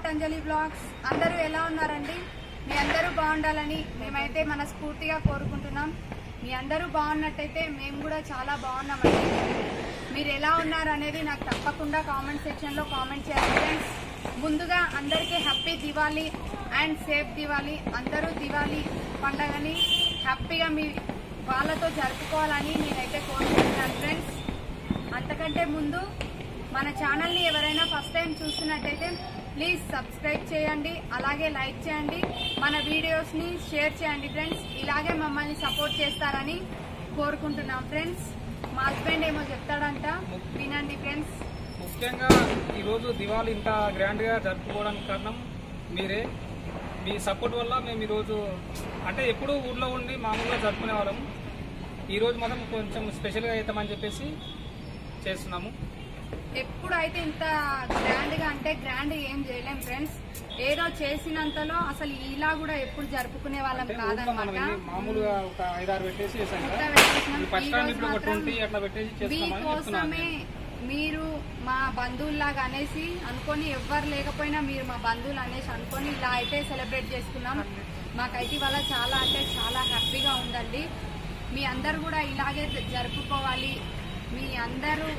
Patanjali blogs అందరూ ఎలా ఉన్నారండి మీ అందరూ బాగుండాలని మేమైతే మనస్ఫూర్తిగా కోరుకుంటున్నాం మీ అందరూ బాగున్నట్టయితే మేము కూడా చాలా బాగున్నామండి మీరు ఎలా ఉన్నారు అనేది నాకు తప్పకుండా కామెంట్ సెక్షన్లో కామెంట్ చేయాలి ఫ్రెండ్స్ ముందుగా అందరికీ happy Diwali and safe Diwali అందరూ దివాళీ పండగని హ్యాపీగా మీ వాళ్ళతో జరుపుకోవాలని నేనైతే కోరుకుంటున్నాను ఫ్రెండ్స్ అంతకంటే ముందు మన ఛానల్ని ఎవరైనా ఫస్ట్ టైం చూస్తున్నట్టయితే ప్లీజ్ సబ్స్క్రైబ్ చేయండి అలాగే లైక్ చేయండి మన వీడియోస్ని షేర్ చేయండి ఫ్రెండ్స్ ఇలాగే మమ్మల్ని సపోర్ట్ చేస్తారని కోరుకుంటున్నాం ఫ్రెండ్స్ మా హస్బెండ్ ఏమో చెప్తాడంట వినండి ఫ్రెండ్స్ ముఖ్యంగా ఈరోజు దివాళీ ఇంత గ్రాండ్గా జరుపుకోవడానికి కారణం మీరే మీ సపోర్ట్ వల్ల మేము ఈరోజు అంటే ఎప్పుడూ ఊర్లో ఉండి మామూలుగా జరుపుకునే వాళ్ళం ఈరోజు మాత్రం కొంచెం స్పెషల్గా అవుతామని చెప్పేసి చేస్తున్నాము ఎప్పుడైతే ఇంత గ్రాండ్ గా అంటే గ్రాండ్ ఏం చేయలేం ఫ్రెండ్స్ ఏదో చేసినంతలో అసలు ఇలా కూడా ఎప్పుడు జరుపుకునే వాళ్ళం అంటే ఊర్లో మనం కాదనమాట ఎన్ని మామూలుగా ఒక ఐదారు పెట్టేసి చేసాం కదా కొత్త పెట్టేసినాం. ఈ ఫస్ట్ ఈ టైం రోజు ఇప్పుడు ఒక మాత్రం ట్వంటీ అట్లా పెట్టేసి చేస్తున్నామని చెప్తున్నాను మీకోసమే మీరు మా బంధువుల్లాగా అనేసి అనుకొని ఎవ్వరు లేకపోయినా మీరు మా బంధువులు అనేసి అనుకొని ఇలా అయితే సెలబ్రేట్ చేసుకున్నాం మాకైతే ఇవాళ చాలా అంటే చాలా హ్యాపీగా ఉందండి మీ అందరు కూడా ఇలాగే జరుపుకోవాలి మీ అందరూ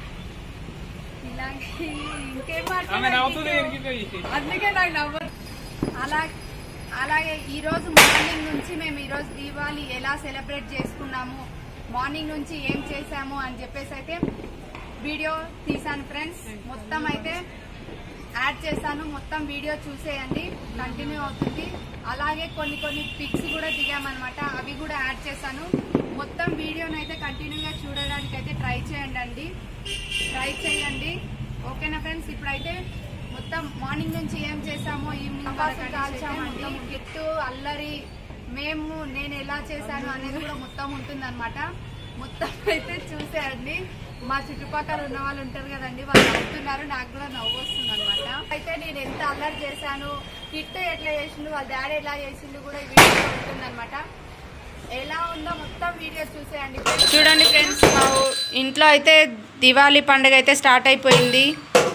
ఇలాగే ఇంకేం ఆమె నవ్వుతుంది మాట్లాడాలి? ఎనికిపోయి అందుకే నాకు నవ్వు అలా అలాగే ఈ రోజు మార్నింగ్ నుంచి మేము ఈ రోజు దీపావళి ఎలా సెలబ్రేట్ చేసుకున్నాము మార్నింగ్ నుంచి ఏం చేసాము అని చెప్పేసి అయితే వీడియో తీసాను ఫ్రెండ్స్ మొత్తం అయితే యాడ్ చేశాను మొత్తం వీడియో చూసేయండి కంటిన్యూ అవుతుంది అలాగే కొన్ని కొన్ని పిక్స్ కూడా దిగామన్నమాట అవి కూడా యాడ్ చేశాను మొత్తం వీడియోని అయితే కంటిన్యూగా చూడడానికి అయితే ట్రై చేయండి అండి ట్రై చేయండి ఓకేనా ఫ్రెండ్స్ ఇప్పుడైతే మొత్తం మార్నింగ్ నుంచి ఏం చేసామో ఈవినింగ్ వరకు కాల్చామండి గిట్టు అల్లరి మేము నేను ఎలా చేశాను అనేది కూడా మొత్తం ఉంటుందన్నమాట మొత్తం అయితే చూసేయండి మా చుట్టుపక్కల ఉన్న వాళ్ళు ఉంటారు కదండి వాళ్ళు నవ్వుతున్నారు నాకు కూడా నవ్వు వస్తుంది అనమాట అయితే నేను ఎంత అల్లరి చేశాను కిట్టు ఎట్లా చేసిండు వాళ్ళ డాడీ ఎలా చేసిండు కూడా ఈ వీడియో ఉంటుందన్నమాట ఎలా ఉందో మొత్తం వీడియో చూసేయండి చూడండి ఫ్రెండ్స్ మా ఊ- ఇంట్లో అయితే దివాళీ పండుగ అయితే స్టార్ట్ అయిపోయింది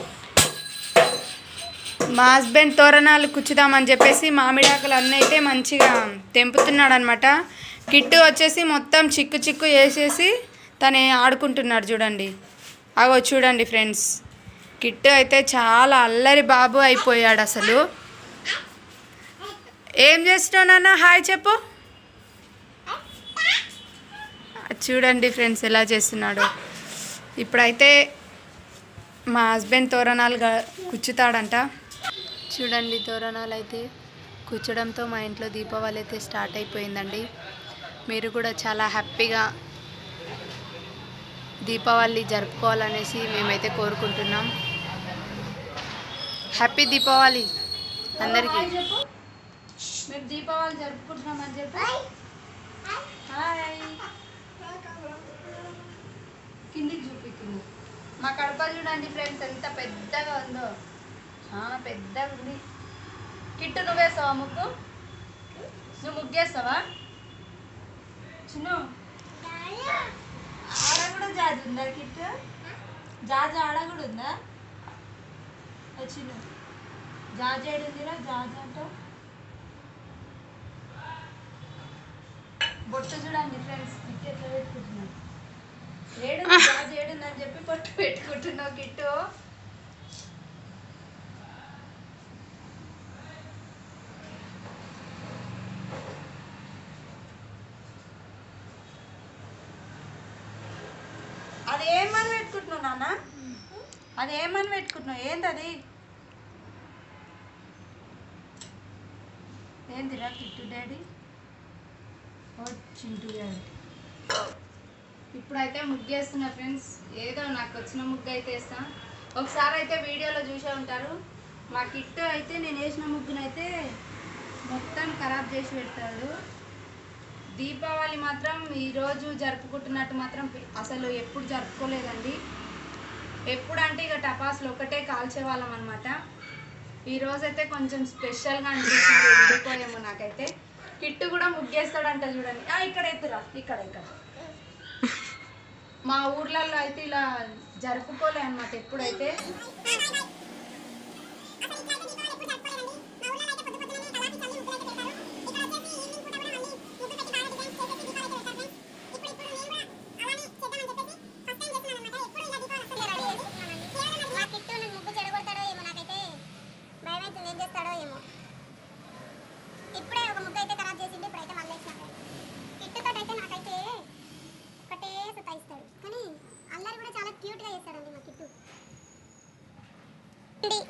మా హస్బెండ్ తోరణాలు కుచ్చుదామని చెప్పేసి మామిడాకులు అన్నీ అయితే మంచిగా తెంపుతున్నాడు అనమాట కిట్టు వచ్చేసి మొత్తం చిక్కు చిక్కు వేసేసి తను ఆడుకుంటున్నాడు చూడండి అగో చూడండి ఫ్రెండ్స్ కిట్టు అయితే చాలా అల్లరి బాబు అయిపోయాడు అసలు ఏం చేస్తున్నావు నాన్న హాయ్ చెప్పు చూడండి ఫ్రెండ్స్ ఎలా చేస్తున్నాడు ఇప్పుడైతే మా హస్బెండ్ తోరణాలు గా- కుచ్చుతాడంట చూడండి తోరణాలు అయితే కూర్చోడంతో మా ఇంట్లో దీపావళి అయితే స్టార్ట్ అయిపోయిందండి మీరు కూడా చాలా హ్యాపీగా దీపావళి జరుపుకోవాలనేసి మేమైతే కోరుకుంటున్నాం హ్యాపీ దీపావళి అందరికీ మేము దీపావళి జరుపుకుంటున్నామని చెప్పి హాయ్ కిందికి చూపిస్తుంది మా కడప చూడండి ఫ్రెండ్స్ ఎంత పెద్దగా ఉందో చాలా పెద్దగా ఉంది కిట్టు నువ్వేస్తావా ముగ్గు నువ్వు ముగ్గేస్తావా చిన్ను ఆడ కూడా జాజి ఉందా కిట్టు జాజి ఆడ కూడా ఉందా ఓ చిన్ను జాజి ఏడుందిరా జాజి అంటావు బొట్టు చూడండి ఫ్రెండ్స్ కిట్టు ఎట్లా పెట్టుకుంటున్నాను ఏడు జాజి ఏడుందని చెప్పి బొట్టు పెట్టుకుంటున్నావు కిట్టు అది ఏమని పెట్టుకుంటున్నావు నాన్న అది ఏమని పెట్టుకుంటున్నావు ఏంది అది ఏందిరా కిట్టు డాడీ ఓ చింటూ డాడీ ఇప్పుడైతే ముగ్గేస్తున్నా ఫ్రెండ్స్ ఏదో నాకు వచ్చిన ముగ్గు అయితే వేస్తా ఒకసారి అయితే వీడియోలో చూసే ఉంటారు మా కిట్టు అయితే నేను వేసిన ముగ్గునైతే మొత్తం ఖరాబ్ చేసి పెడతాడు దీపావళి మాత్రం ఈరోజు జరుపుకుంటున్నట్టు మాత్రం అసలు ఎప్పుడు జరుపుకోలేదండి ఎప్పుడు అంటే ఇక టపాసులు ఒకటే కాల్చేవాళ్ళం అనమాట ఈ రోజైతే కొంచెం స్పెషల్గా అనిపించింది ఎందుకోయేమో నాకైతే కిట్టు కూడా ముగ్గేస్తాడంట చూడండి ఆ, ఇక్కడ ఎత్తురా ఇక్కడ ఇక్కడ మా ఊర్లలో అయితే ఇలా జరుపుకోలే అనమాట ఎప్పుడైతే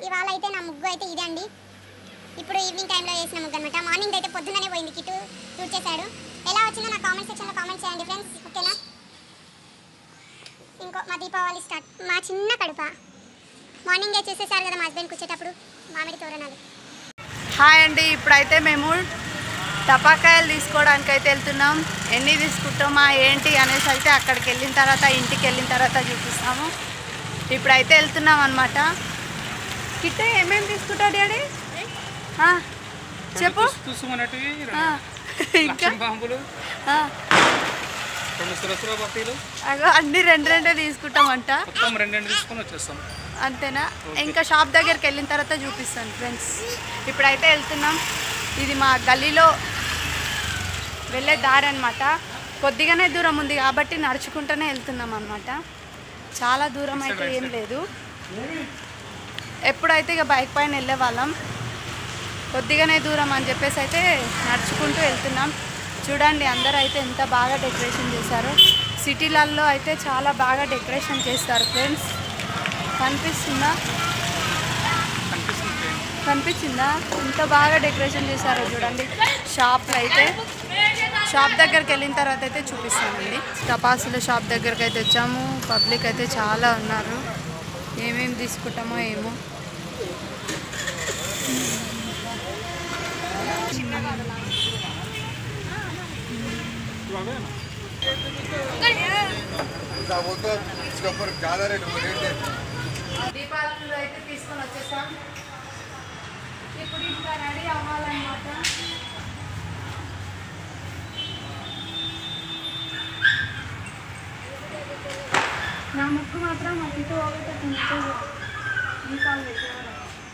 ఇవాళ అయితే నా ముగ్గు అయితే ఇదే అండి ఇప్పుడు ఈవినింగ్ టైంలో వేసిన ముగ్గు అనమాట మార్నింగ్ అయితే పొద్దున్ననే పోయింది కిట్టు టూర్ చేశాడు ఎలా వచ్చిందో నా కామెంట్ సెక్షన్లో కామెంట్ చేయండి ఫ్రెండ్స్ ఓకేనా ఇంకో మా దీపావళి స్టార్ట్ మా చిన్న కడుప మార్నింగే చేసేసారు కదా మా హస్బెండ్ కూర్చేటప్పుడు మామిడి తోరణాలు హాయ్ అండి ఇప్పుడైతే మేము టపాకాయలు తీసుకోవడానికి అయితే వెళ్తున్నాం ఎన్ని తీసుకుంటామా ఏంటి అనేసి అయితే అక్కడికి వెళ్ళిన తర్వాత ఇంటికి వెళ్ళిన తర్వాత చూపిస్తాము ఇప్పుడైతే వెళ్తున్నాం అనమాట కిట్టే ఏమేమి తీసుకుంటావు డాడీ ఆ, చెప్పు చూసుకున్నట్టువి ఆ, ఇంకా లక్ష్మీ బాంబులు ఆ, రెండు సురసుర బత్తీలు అగో అన్ని రెండు రెండే తీసుకుంటామంట మొత్తం రెండు రెండు తీసుకొని వచ్చేస్తాం అంతేనా ఇంకా షాప్ దగ్గరికి వెళ్ళిన తర్వాత చూపిస్తాను ఫ్రెండ్స్ ఇప్పుడైతే వెళ్తున్నాం ఇది మా గల్లీలో వెళ్ళే దారి అనమాట కొద్దిగానే దూరం ఉంది కాబట్టి నడుచుకుంటూనే వెళ్తున్నాం అనమాట చాలా దూరం అయితే ఏం లేదు ఎప్పుడైతే ఇక బైక్ పైన వెళ్ళే వాళ్ళం కొద్దిగానే దూరం అని చెప్పేసి అయితే నడుచుకుంటూ వెళ్తున్నాం చూడండి అందరూ అయితే ఎంత బాగా డెకరేషన్ చేశారో సిటీలలో అయితే చాలా బాగా డెకరేషన్ చేస్తారు ఫ్రెండ్స్ కనిపిస్తుందా కనిపిస్తుంది train. కనిపించిందా ఎంత బాగా డెకరేషన్ చేశారో చూడండి షాప్లో అయితే షాప్ దగ్గరికి వెళ్ళిన తర్వాత అయితే చూపిస్తానండి టపాసుల షాప్ దగ్గరికి అయితే వచ్చాము పబ్లిక్ అయితే చాలా ఉన్నారు ఏమేమి తీసుకుంటామో ఏమో वो तो इसके ऊपर ज़्यादा रेट रेट है దీపావళిలో అయితే తీసుకొని వచ్చేసాం ఇప్పుడు ఇంకా రెడీ అవ్వాలన్నమాట నా ముక్కు మాత్రం అటు ఒకటి కొంచెం దీపాలు పెట్టేవాళ్ళం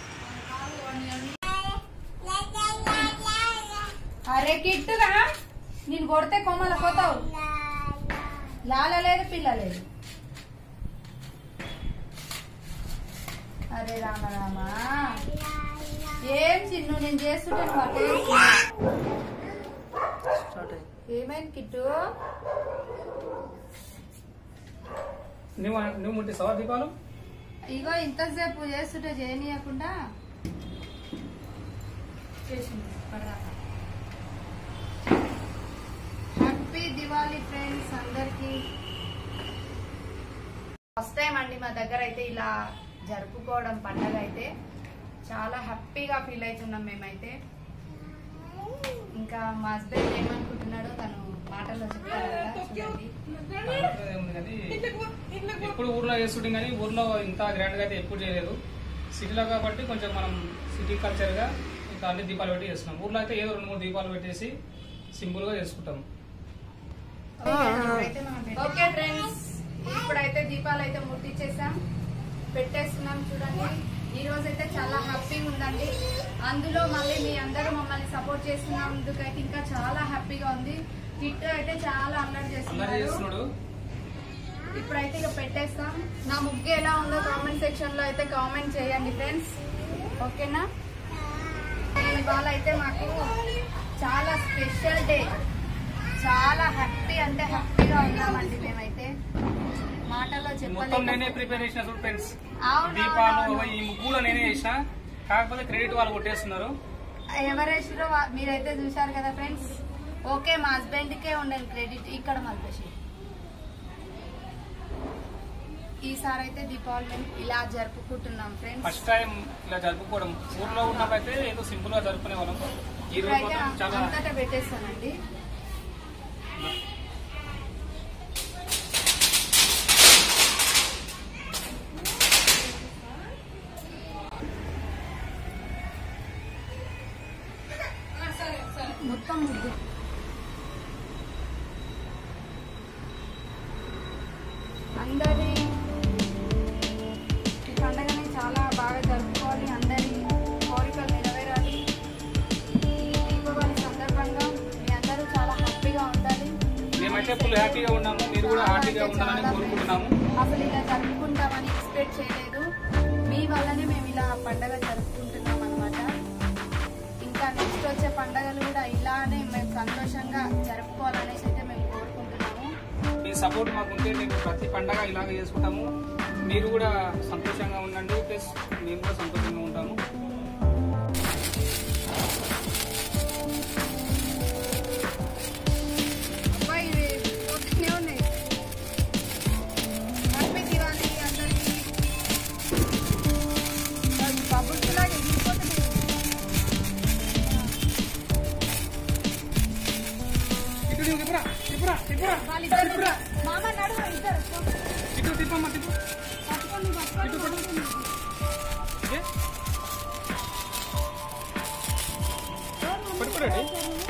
అరే కిట్టుగా నేను కొడితే కొమ్మల పోతావు లాల లేదు పిల్ల లేదు అరే రామ రామ ఏం చిన్ను నేను చేస్తుంటే నువ్వు అటే చేస్తున్నావు. ఏమైంది కిట్టు నువ్వు నువ్వు ముట్టి సవా దీపాలు ఇగో ఇంతసేపు చేస్తుంటే చేయనీయకుండా చేసింది పడదాకా హ్యాపీ దివాళీ ఫ్రెండ్స్ అందరికి ఫస్ట్ టైం అండి మా దగ్గర అయితే ఇలా జరుపుకోవడం పండగ అయితే చాలా హ్యాపీగా ఫీల్ అవుతున్నాం మేమైతే ఇంకా మా హస్బెండ్ ఏమనుకుంటున్నాడో తను మాటల్లో చెప్తారు కదా చూడండి ఏముంది కానీ ఎప్పుడు ఊర్లో చేస్తుంటాం కానీ ఊర్లో ఇంత గ్రాండ్గా అయితే ఎప్పుడు చేయలేదు సిటీలో కాబట్టి కొంచెం మనం సిటీ కల్చర్గా ఇంకా అన్ని దీపాలు పెట్టి చేస్తున్నాం ఊర్లో అయితే ఏదో రెండు మూడు దీపాలు పెట్టేసి సింపుల్గా చేసుకుంటాం ఓకే ఫ్రెండ్స్ ఇప్పుడైతే దీపాలు అయితే ముట్టించేసాం పెట్టేస్తున్నాం చూడండి ఈ రోజు అయితే చాలా హ్యాపీగా ఉందండి అందులో మళ్ళీ మీ అందరూ మమ్మల్ని సపోర్ట్ చేస్తున్నందుకైతే ఇంకా చాలా హ్యాపీగా ఉంది కిట్ అయితే చాలా అల్లరి అల్లరి చేస్తున్నారు చేస్తున్నాడు ఇప్పుడైతే ఇక పెట్టేస్తాం నా ముగ్గు ఎలా ఉందో కామెంట్ సెక్షన్ లో అయితే కామెంట్ చేయండి ఫ్రెండ్స్ ఓకేనా ఇవాళ అయితే మాకు చాలా స్పెషల్ డే చాలా హ్యాపీ అంటే హ్యాపీగా ఉన్నామండి మేమైతే మాటలో మొత్తం నేనే చెప్పలేదు ప్రిపేర్ చేసిన చూడు ఫ్రెండ్స్ అవును, దీపాలు అవును, ఈ ముగ్గు కూడా నేనే చేసిన కాకపోతే క్రెడిట్ వాళ్ళు కొట్టేస్తున్నారు ఎవరేసిరో వా- మీరైతే చూశారు కదా ఫ్రెండ్స్ ఓకే మా హస్బెండ్ కే ఉండాలి క్రెడిట్ ఇక్కడ మల్పేసి ఈసారి అయితే దీపావళి మేము ఇలా జరుపుకుంటున్నాం ఫ్రెండ్స్ ఫస్ట్ టైం ఇలా జరుపుకోవడం ఊర్లో ఉన్నప్పుడైతే ఏదో సింపుల్ గా జరుపుకునే వాళ్ళం ఈ రోజు ఇప్పుడైతే మాత్రం చాలా అంతటా పెట్టేస్తానండి మొత్తం ముద్దు అందరి ఈ పండుగని చాలా బాగా జరుపుకోవాలి అందరి కోరికలు నెరవేరాలి ఈ దీపావళి సందర్భంగా మీ అందరూ చాలా హ్యాపీగా ఉండాలి మేమైతే ఫుల్ హ్యాపీగా ఉన్నాము మీరు కూడా హ్యాపీగా ఉండాలని కోరుకుంటున్నాము అసలు ఇలా జరుపుకుంటామని ఎక్స్పెక్ట్ చేయలేదు మీ వల్లనే మేము ఇలా పండగ జరుపుకుంటున్నాం అనమాట ఇంకా నెక్స్ట్ వచ్చే పండగలు కూడా ఇలానే మేము సంతోషంగా జరుపుకోవాలనేసి అయితే మేము కోరుకుంటున్నాము మీ సపోర్ట్ మాకుంటే మేము ప్రతి పండగ ఇలాగే చేసుకుంటాము మీరు కూడా సంతోషంగా ఉండండి ప్లస్ మేము కూడా సంతోషంగా ఉంటాము అబ్బాయి ఇవి పోతూనే ఉన్నాయి హ్యాపీ దివాళీ అందరికీ బబుల్స్ లాగా ఎగిరిపోతున్నాయి ఇటు నువ్వు తిప్పురా తిప్పురా తిప్పురా వాళ్ళిద్దరు మామ నడువు ఇద్దరు ఇటు తిప్పమ్మా తిప్పు పట్టుకొని పట్టుకొని ఏ? పట్టుకోరండి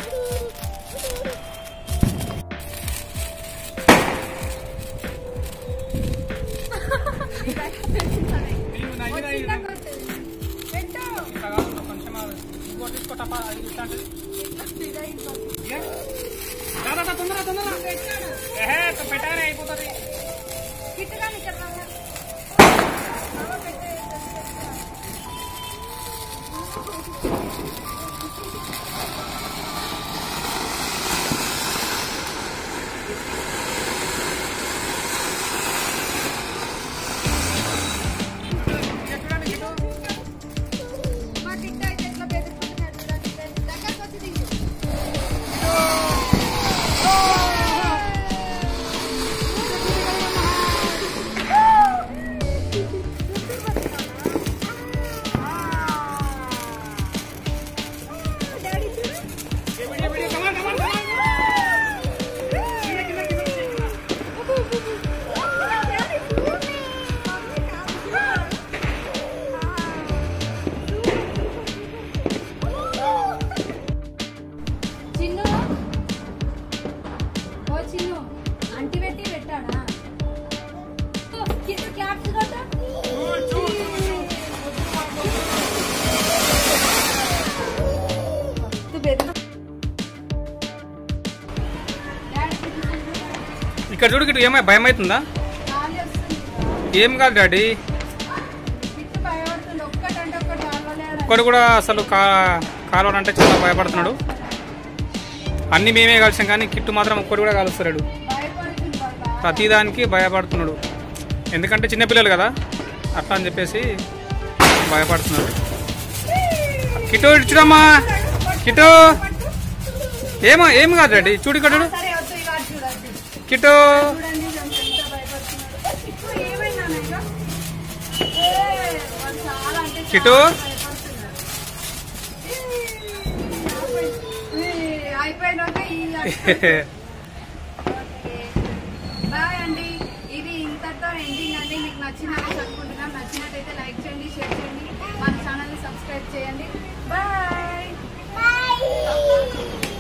నీవు నవ్వినా ఇది పెట్టు ఇట్లా కాదు, కొంచెం ఆ ఇంకో తీసుకో టపా, ఇది ఇట్లాంటిది. ఏ? రా, రా, రా, తొందర తొందర ఏహే పెట్టగానే అయిపోతుంది కిట్టుగా ఇక్కడ ఇక చూడండి ఇటు. మా కిట్టు అయితే ఎట్లా బెదిరిపోతున్నాడు చూడండి దగ్గరకు వచ్చి దిగు ఏ, video, video, come on, come on, come on. కింద, కింద, కింద, కింద. చిన్ను ఓ చిన్ను అంటి పెట్టి పెట్టాడా ఓ, కింద క్లాప్స్ కొట్ట ఇక్కడ చూడు ఇటు ఏమై భయం అవుతుందా ఏం కాదు డాడీ కిట్టు భయపడుతుంది ఒక్కటంటే ఒక్కటి కావాలే ఒక్కడు కూడా అసలు కా కాలువనంటే చాలా భయపడుతున్నాడు అన్ని మేమే కలిసాం కానీ కిట్టు మాత్రం ఒక్కడు కూడా కలుస్తున్నాడు భయపడుతుంది బాబా ప్రతిదానికి భయపడుతున్నాడు ఎందుకంటే చిన్నపిల్లలు కదా అట్లా అని చెప్పేసి భయపడుతున్నాడు కిటు ఇటు చూడమ్మా కిటు ఏమో ఏం కాదు డాడీ చూడు ఇక్కడ చూడు సరే వద్దు ఇవాళ చూడండి కిటు చూడండి వీళ్ళు ఎంత భయపడుతున్నాడు ఇప్పుడు ఏమైనా నాయనా? ఏ, వాళ్ళు చాలా అంటే చాలా కిటు? భయపడుతున్నారు. ఏ, అయిపోయినాక ఈ ఓకే. బాయ్ అండి ఇది ఇంతతో ఎండింగ్ అండి మీకు నచ్చినట్టు అనుకుంటున్నాం నచ్చినట్టయితే లైక్ చేయండి షేర్ చేయండి మన ఛానల్ని సబ్స్క్రైబ్ చేయండి బాయ్ బాయ్